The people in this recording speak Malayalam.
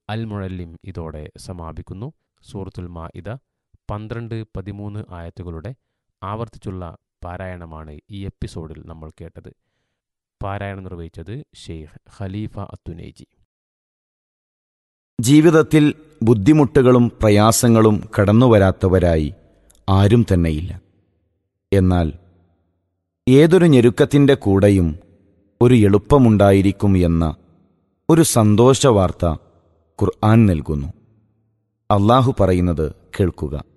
അൽ മുഴല്ലിം ഇതോടെ സമാപിക്കുന്നു സൂറത്തുൽ മാഇദ പന്ത്രണ്ട് പതിമൂന്ന് ആയത്തുകളുടെ ആവർത്തിച്ചുള്ള പാരായണമാണ് ഈ എപ്പിസോഡിൽ നമ്മൾ കേട്ടത് പാരായണം നിർവഹിച്ചത് ഷെയ്ഖ് ഖലീഫ അത്തുനേജി ജീവിതത്തിൽ ബുദ്ധിമുട്ടുകളും പ്രയാസങ്ങളും കടന്നുവരാത്തവരായി ആരും തന്നെയില്ല എന്നാൽ ഏതൊരു ഞെരുക്കത്തിൻ്റെ കൂടെയും ഒരു എളുപ്പമുണ്ടായിരിക്കും എന്ന ഒരു സന്തോഷവാർത്ത ഖുർആൻ നൽകുന്നു അള്ളാഹു പറയുന്നത് കേൾക്കുക